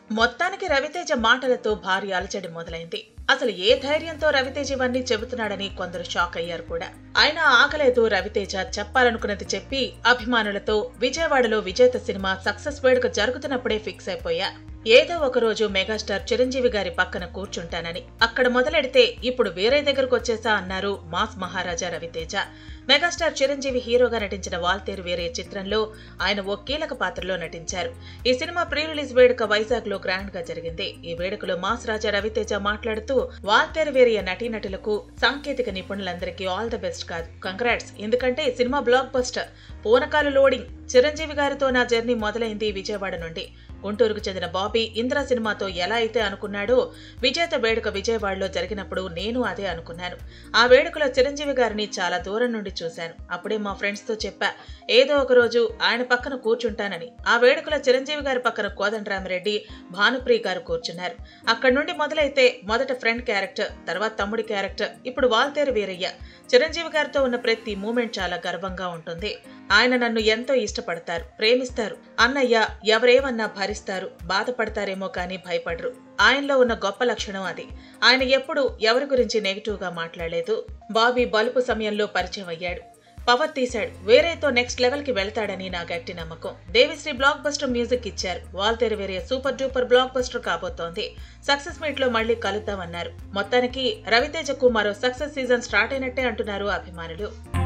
మొత్తానికి రవితేజ మాటలతో భారీ అలచడి మొదలైంది అసలు ఏ ధైర్యంతో రవితేజ ఇవన్నీ చెబుతున్నాడని కొందరు షాక్ అయ్యారు కూడా ఆయన ఆకలేదు రవితేజ చెప్పాలనుకున్నది చెప్పి అభిమానులతో విజయవాడలో విజేత సినిమా సక్సెస్ వేడుక జరుగుతున్నప్పుడే ఫిక్స్ అయిపోయా ఏదో ఒక రోజు మెగాస్టార్ చిరంజీవి గారి పక్కన కూర్చుంటానని అక్కడ మొదలెడితే ఇప్పుడు వేరే దగ్గరకు వచ్చేసా అన్నారు మాస్ మహారాజా రవితేజ మెగాస్టార్ చిరంజీవి హీరోగా నటించిన వాల్తేరు వేరే చిత్రంలో ఆయన ఓ కీలక పాత్రలో నటించారు ఈ సినిమా ప్రీ రిలీజ్ వేడుక వైజాగ్ లో గ్రాండ్ గా జరిగింది ఈ వేడుకలో మాస్ రాజా రవితేజ మాట్లాడుతూ వాల్తేరు వేరే నటీనటులకు సాంకేతిక నిపుణులందరికీ ఆల్ ద బెస్ట్ కాదు కంగ్రాట్స్ ఎందుకంటే ఈ సినిమా బ్లాక్ బస్టర్ పూనకాలు లోడింగ్ చిరంజీవి గారితో నా జర్నీ మొదలైంది విజయవాడ నుండి గుంటూరుకు చెందిన బాబీ ఇంద్ర సినిమాతో ఎలా అయితే అనుకున్నాడో విజేత వేడుక విజయవాడలో జరిగినప్పుడు నేను అదే అనుకున్నాను ఆ వేడుకలో చిరంజీవి గారిని చాలా దూరం నుండి చూశాను అప్పుడే మా ఫ్రెండ్స్ తో చెప్పా ఏదో ఒక రోజు ఆయన పక్కన కూర్చుంటానని ఆ వేడుకలో చిరంజీవి గారి పక్కన కోదండరామిరెడ్డి భానుప్రియ గారు కూర్చున్నారు అక్కడి నుండి మొదలైతే మొదట ఫ్రెండ్ క్యారెక్టర్ తర్వాత తమ్ముడి క్యారెక్టర్ ఇప్పుడు వాల్తేరు వీరయ్య చిరంజీవి గారితో ఉన్న ప్రతి మూమెంట్ చాలా గర్వంగా ఉంటుంది ఆయన నన్ను ఎంతో ఇష్టపడతారు ప్రేమిస్తారు అన్నయ్య ఎవరేమన్నా భరిస్తారు బాధపడతారేమో కానీ భయపడరు ఆయనలో ఉన్న గొప్ప లక్షణం అది ఆయన ఎప్పుడు ఎవరి గురించి నెగిటివ్ గా మాట్లాడలేదు బాబీ బలుపు సమయంలో పరిచయం అయ్యాడు పవర్ తీశాడు వేరేతో నెక్స్ట్ లెవెల్ కి వెళ్తాడని నా గట్టి నమ్మకం దేవిశ్రీ బ్లాక్ బస్టర్ మ్యూజిక్ ఇచ్చారు వాల్తేరు వేరే సూపర్ డూపర్ బ్లాక్ బస్టర్ కాబోతోంది సక్సెస్ మీట్ లో మళ్ళీ కలుద్దామన్నారు మొత్తానికి రవితేజకు మరో సక్సెస్ సీజన్ స్టార్ట్ అయినట్టే అంటున్నారు అభిమానులు